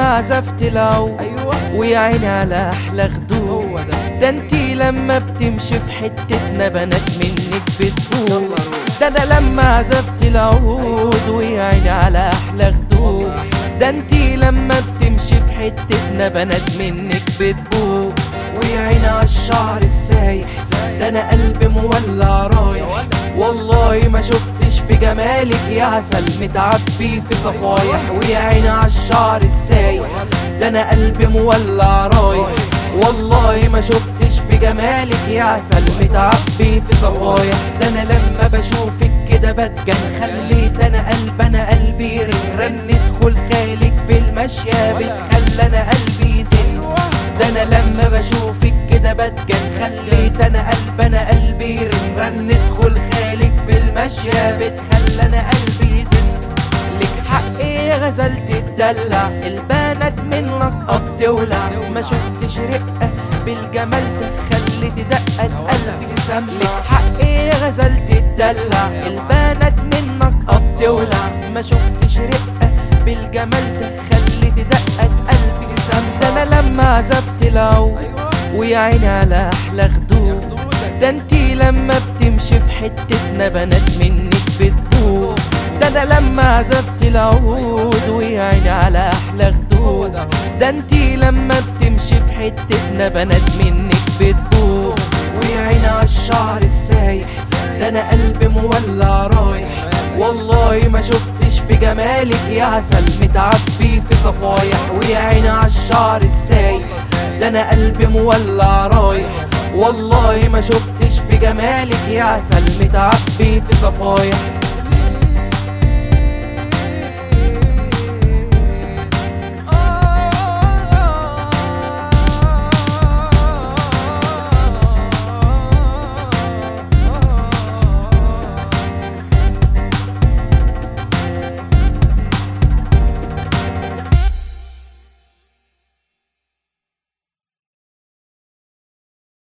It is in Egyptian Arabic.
لما عزفت العود ايوه ويا عيني على احلى خدود هو ده ده انتي لما بتمشي في حتتنا بنات منك بتقول يلا روح. ده انا لما عزفت العود ويا عيني على احلى خدود ده انتي لما بتمشي في حتتنا بنات منك بتقول ويا عيني على الشعر السايح ده انا قلبي مولع رايح والله ما شفتش في جمالك يا عسل متعبي في صفايح ويا عيني على الشعر السايح ده انا قلبي مولع رايح والله ما شفتش في جمالك يا عسل متعبي في صفايح ده انا لما بشوفك كده بتجن خليت انا قلب انا قلبي يرن رن ادخل خالك في المشية بتخلى انا قلبي يزن ده انا لما بشوفك كده بتجن خليت انا قلب انا قلبي يرن رن ادخل خالك في المشية بتخلى انا قلبي يزن لك حق يا غزل تدلع البنات منك اب تولع ما شفتش رقة بالجمال ده خلت دقة قلبي تسمع لك حق يا غزل تدلع البنات منك اب تولع ما شفتش رقة بالجمال ده خلت دقة قلبي تسمع ده انا لما عزفت العود ويا عيني على احلى خدود ده انتي لما بتمشي في حتتنا بنات منك بتقول ده انا لما عزفت العود ويا عيني على احلى خدود ده انتي لما بتمشي في حتتنا بنات منك بتقول ويا عيني على الشعر السايح ده انا قلبي مولع رايح والله ما شفتش في جمالك يا عسل متعبي في صفايح ويا عيني على الشعر السايح ده انا قلبي مولع رايح والله ما شفتش في جمالك يا عسل متعبي في صفايح